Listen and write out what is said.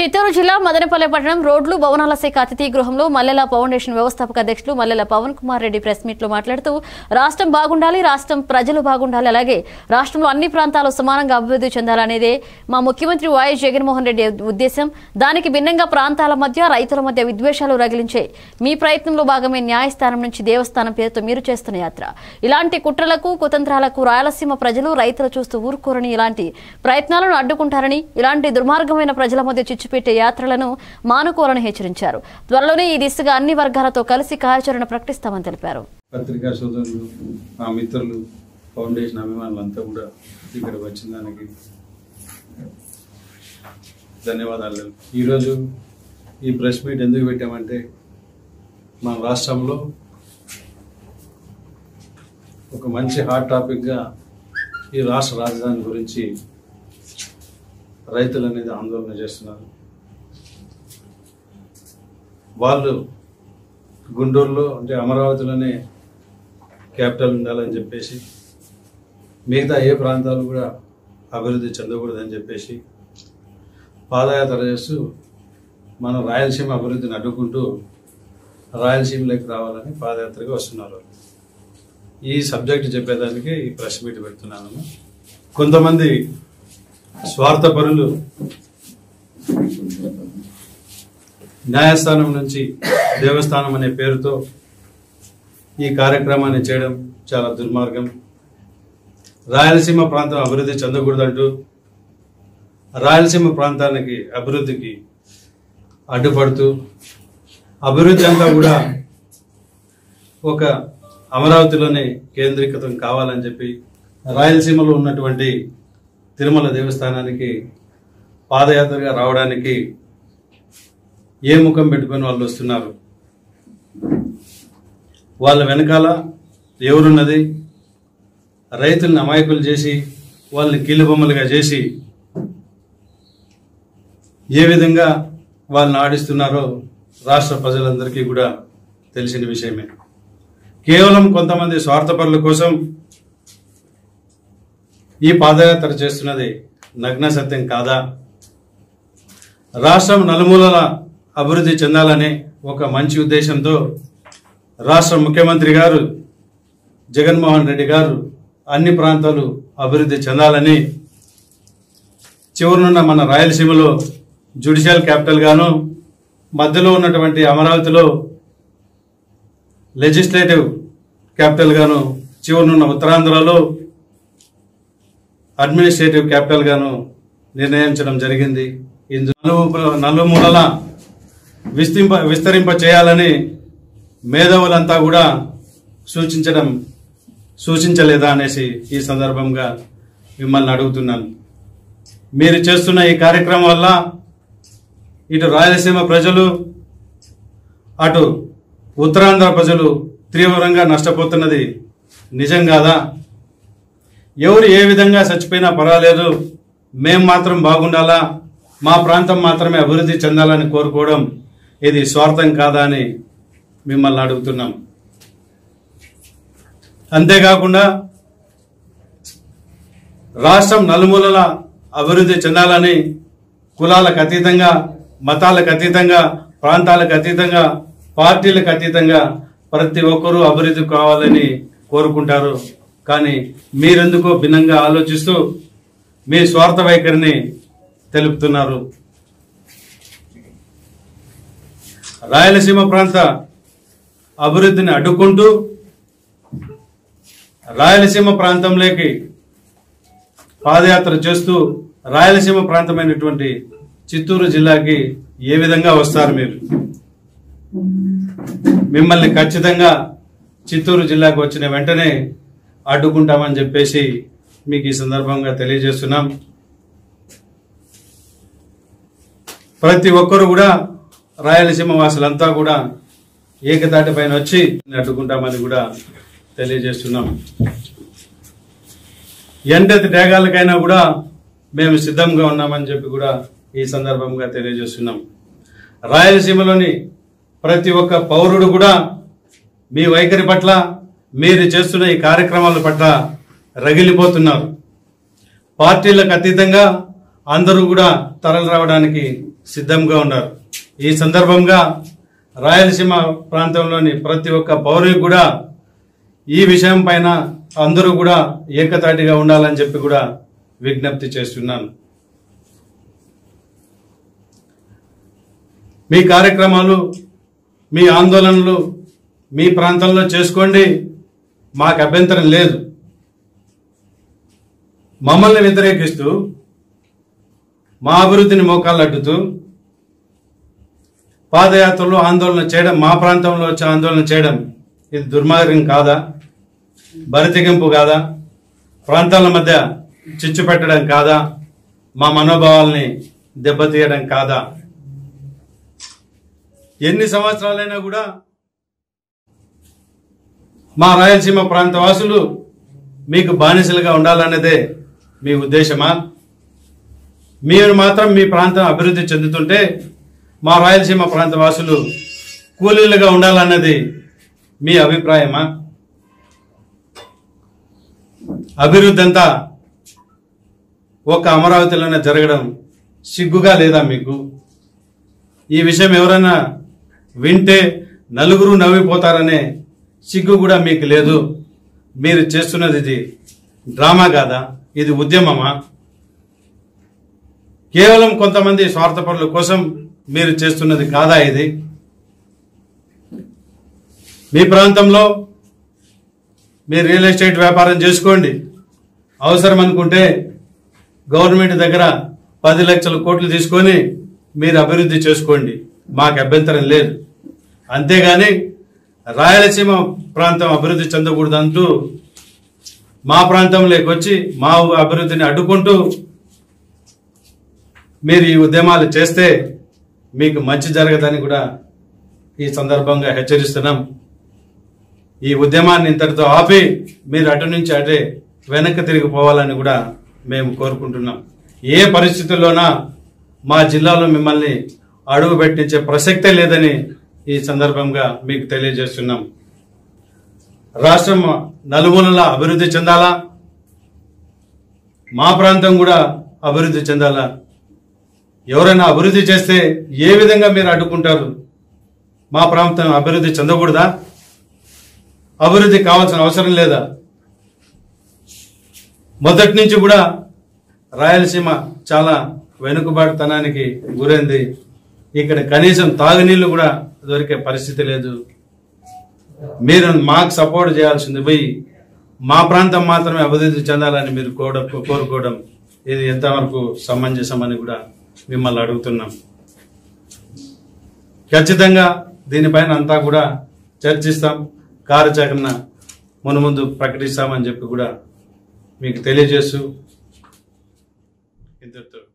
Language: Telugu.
చిత్తూరు జిల్లా మదనపల్లె పట్టణం రోడ్లు భవనాల శాఖ అతిథి గృహంలో మల్లెల ఫౌండేషన్ వ్యవస్థాపక అధ్యక్షులు మల్లెల పవన్ కుమార్ రెడ్డి ప్రెస్ మీట్ లో మాట్లాడుతూ రాష్ట్రం బాగుండాలి రాష్ట్రం ప్రజలు బాగుండాలి అలాగే రాష్ట్రంలో అన్ని ప్రాంతాలు సమానంగా అభివృద్ధి చెందాలనేదే మా ముఖ్యమంత్రి వైఎస్ జగన్మోహన్ రెడ్డి ఉద్దేశం దానికి భిన్నంగా ప్రాంతాల మధ్య రైతుల మధ్య విద్వేషాలు రగిలించే మీ ప్రయత్నంలో భాగమే న్యాయస్థానం నుంచి దేవస్థానం పేరుతో మీరు చేస్తున్న యాత్ర ఇలాంటి కుట్రలకు కుతంత్రాలకు రాయలసీమ ప్రజలు రైతులు చూస్తూ ఊరుకోరని ఇలాంటి ప్రయత్నాలను అడ్డుకుంటారని ఇలాంటి దుర్మార్గమైన ప్రజల మధ్య చిచ్చుపెట్టే యాత్రలను మానుకోవాలని హెచ్చరించారు త్వరలోనే ఈ దిశగా అన్ని వర్గాలతో కలిసి కార్యాచరణ ప్రకటిస్తామని తెలిపారు పత్రికా సోదరులు మా మిత్రులు ఫౌండేషన్ అభిమానులంతా కూడా ఇక్కడికి వచ్చిన దానికి ధన్యవాదాలు ఈరోజు ఈ ప్రెస్ మీట్ ఎందుకు పెట్టామంటే మన రాష్ట్రంలో ఒక మంచి హాట్ టాపిక్గా ఈ రాష్ట్ర రాజధాని గురించి రైతులు అనేది ఆందోళన చేస్తున్నారు వాళ్ళు గుంటూరులో అంటే అమరావతిలోనే క్యాపిటల్ ఉండాలని చెప్పేసి మిగతా ఏ ప్రాంతాలు కూడా అభివృద్ధి చెందకూడదని చెప్పేసి పాదయాత్ర చేస్తూ మన రాయలసీమ అభివృద్ధిని అడ్డుకుంటూ రాయలసీమలోకి రావాలని పాదయాత్రగా వస్తున్నారు ఈ సబ్జెక్ట్ చెప్పేదానికి ఈ ప్రెస్ మీట్ పెడుతున్నాను కొంతమంది స్వార్థపరులు న్యాయస్థానం నుంచి దేవస్థానం అనే పేరుతో ఈ కార్యక్రమాన్ని చేయడం చాలా దుర్మార్గం రాయలసీమ ప్రాంతం అభివృద్ధి చెందకూడదంటూ రాయలసీమ ప్రాంతానికి అభివృద్ధికి అడ్డుపడుతూ అభివృద్ధి అంతా కూడా ఒక అమరావతిలోనే కేంద్రీకృతం కావాలని చెప్పి రాయలసీమలో ఉన్నటువంటి తిరుమల దేవస్థానానికి పాదయాత్రగా రావడానికి ఏ ముఖం పెట్టుకొని వాళ్ళు వస్తున్నారు వాళ్ళ వెనకాల ఎవరున్నది రైతుల్ని అమాయకులు చేసి వాళ్ళని కీలుబొమ్మలుగా చేసి ఏ విధంగా వాళ్ళని ఆడిస్తున్నారో రాష్ట్ర ప్రజలందరికీ కూడా తెలిసిన విషయమే కేవలం కొంతమంది స్వార్థపరుల కోసం ఈ పాదయాత్ర చేస్తున్నది నగ్న సత్యం కాదా రాష్ట్రం నలుమూలల అభివృద్ధి చెందాలనే ఒక మంచి ఉద్దేశంతో రాష్ట్ర ముఖ్యమంత్రి గారు జగన్మోహన్ రెడ్డి గారు అన్ని ప్రాంతాలు అభివృద్ధి చెందాలని చివరనున్న మన రాయలసీమలో జ్యుడిషియల్ క్యాపిటల్ గాను మధ్యలో ఉన్నటువంటి అమరావతిలో లెజిస్లేటివ్ క్యాపిటల్ గాను చివరనున్న ఉత్తరాంధ్రలో అడ్మినిస్ట్రేటివ్ క్యాపిటల్ గాను నిర్ణయించడం జరిగింది ఇందులో నలు నలుమూలల విస్తరింప విస్తరింప చేయాలని మేధావులంతా కూడా సూచించడం సూచించలేదా అనేసి ఈ సందర్భంగా మిమ్మల్ని అడుగుతున్నాను మీరు చేస్తున్న ఈ కార్యక్రమం వల్ల ఇటు రాయలసీమ ప్రజలు అటు ఉత్తరాంధ్ర ప్రజలు తీవ్రంగా నష్టపోతున్నది నిజం కాదా ఎవరు ఏ విధంగా చచ్చిపోయినా పర్వాలేదు మేం మాత్రం బాగుండాలా మా ప్రాంతం మాత్రమే అభివృద్ధి చెందాలని కోరుకోవడం ఇది స్వార్థం కాదా అని మిమ్మల్ని అడుగుతున్నాం అంతేకాకుండా రాష్ట్రం నలుమూలల అభివృద్ధి చెందాలని కులాలకు అతీతంగా మతాలకు అతీతంగా ప్రాంతాలకు అతీతంగా పార్టీలకు అతీతంగా ప్రతి ఒక్కరూ అభివృద్ధి కావాలని కోరుకుంటారు కానీ మీరెందుకో భిన్నంగా ఆలోచిస్తూ మీ స్వార్థ వైఖరిని తెలుపుతున్నారు రాయలసీమ ప్రాంత అభివృద్ధిని అడ్డుకుంటూ రాయలసీమ ప్రాంతంలోకి పాదయాత్ర చేస్తూ రాయలసీమ ప్రాంతమైనటువంటి చిత్తూరు జిల్లాకి ఏ విధంగా వస్తారు మీరు మిమ్మల్ని ఖచ్చితంగా చిత్తూరు జిల్లాకు వచ్చిన వెంటనే అడ్డుకుంటామని చెప్పేసి మీకు ఈ సందర్భంగా తెలియజేస్తున్నాం ప్రతి ఒక్కరు కూడా రాయలసీమ వాసులంతా కూడా ఏకతాటి పైన వచ్చి అడ్డుకుంటామని కూడా తెలియజేస్తున్నాం ఎంతటి త్యాగాలకైనా కూడా మేము సిద్ధంగా ఉన్నామని చెప్పి కూడా ఈ సందర్భంగా తెలియజేస్తున్నాం రాయలసీమలోని ప్రతి ఒక్క పౌరుడు కూడా మీ వైఖరి పట్ల మీరు చేస్తున్న ఈ కార్యక్రమాల పట్ల రగిలిపోతున్నారు పార్టీలకు అతీతంగా అందరూ కూడా తరలి రావడానికి సిద్ధంగా ఉన్నారు ఈ సందర్భంగా రాయలసీమ ప్రాంతంలోని ప్రతి ఒక్క పౌరునికి కూడా ఈ విషయం పైన అందరూ కూడా ఏకతాటిగా ఉండాలని చెప్పి కూడా విజ్ఞప్తి చేస్తున్నాను మీ కార్యక్రమాలు మీ ఆందోళనలు మీ ప్రాంతంలో చేసుకోండి మాకు అభ్యంతరం లేదు మమ్మల్ని వ్యతిరేకిస్తూ మా అభివృద్ధిని మోకాళ్ళు అడ్డుతూ పాదయాత్రలు ఆందోళన చేయడం మా ప్రాంతంలో వచ్చి ఆందోళన చేయడం ఇది దుర్మార్గం కాదా బరితెగింపు కాదా ప్రాంతాల మధ్య చిచ్చు పెట్టడం కాదా మా మనోభావాల్ని దెబ్బతీయడం కాదా ఎన్ని సంవత్సరాలైనా కూడా మా రాయలసీమ ప్రాంత వాసులు మీకు బానిసలుగా ఉండాలన్నదే మీ ఉద్దేశమా మీరు మాత్రం మీ ప్రాంతం అభివృద్ధి చెందుతుంటే మా రాయలసీమ ప్రాంత వాసులు కూలీలుగా ఉండాలన్నది మీ అభిప్రాయమా అభివృద్ధి అంతా ఒక అమరావతిలోనే జరగడం సిగ్గుగా లేదా మీకు ఈ విషయం ఎవరైనా వింటే నలుగురు నవ్విపోతారనే సిగ్గు కూడా మీకు లేదు మీరు చేస్తున్నది ఇది డ్రామా కాదా ఇది ఉద్యమమా కేవలం కొంతమంది స్వార్థపరుల కోసం మీరు చేస్తున్నది కాదా ఇది మీ ప్రాంతంలో మీరు రియల్ ఎస్టేట్ వ్యాపారం చేసుకోండి అవసరం అనుకుంటే గవర్నమెంట్ దగ్గర పది లక్షల కోట్లు తీసుకొని మీరు అభివృద్ధి చేసుకోండి మాకు అభ్యంతరం లేదు అంతేగాని రాయలసీమ ప్రాంతం అభివృద్ధి చెందకూడదంటూ మా ప్రాంతంలోకి వచ్చి మా అభివృద్ధిని అడ్డుకుంటూ మీరు ఈ ఉద్యమాలు చేస్తే మీకు మంచి జరగదని కూడా ఈ సందర్భంగా హెచ్చరిస్తున్నాం ఈ ఉద్యమాన్ని ఇంతటితో ఆపి మీరు అటు నుంచి అటే వెనక్కి తిరిగిపోవాలని కూడా మేము కోరుకుంటున్నాం ఏ పరిస్థితుల్లోనా మా జిల్లాలో మిమ్మల్ని అడుగు పెట్టించే ప్రసక్తే లేదని ఈ సందర్భంగా మీకు తెలియజేస్తున్నాం రాష్ట్రం నలుమూలలా అభివృద్ధి చెందాలా మా ప్రాంతం కూడా అభివృద్ధి చెందాలా ఎవరైనా అభివృద్ధి చేస్తే ఏ విధంగా మీరు అడ్డుకుంటారు మా ప్రాంతం అభివృద్ధి చెందకూడదా అభివృద్ధి కావాల్సిన అవసరం లేదా మొదటి నుంచి కూడా రాయలసీమ చాలా వెనుకబాటుతనానికి గురైంది ఇక్కడ కనీసం తాగునీళ్లు కూడా దొరికే పరిస్థితి లేదు మీరు మాకు సపోర్ట్ చేయాల్సింది పోయి మా ప్రాంతం మాత్రమే అభివృద్ధి చెందాలని మీరు కోడ కోరుకోవడం ఇది ఎంతవరకు సమంజసమని కూడా మిమ్మల్ని అడుగుతున్నాం ఖచ్చితంగా దీనిపైన అంతా కూడా చర్చిస్తాం కార్యాచరణ మును ముందు ప్రకటిస్తామని చెప్పి కూడా మీకు తెలియజేస్తూ ఇంతటితో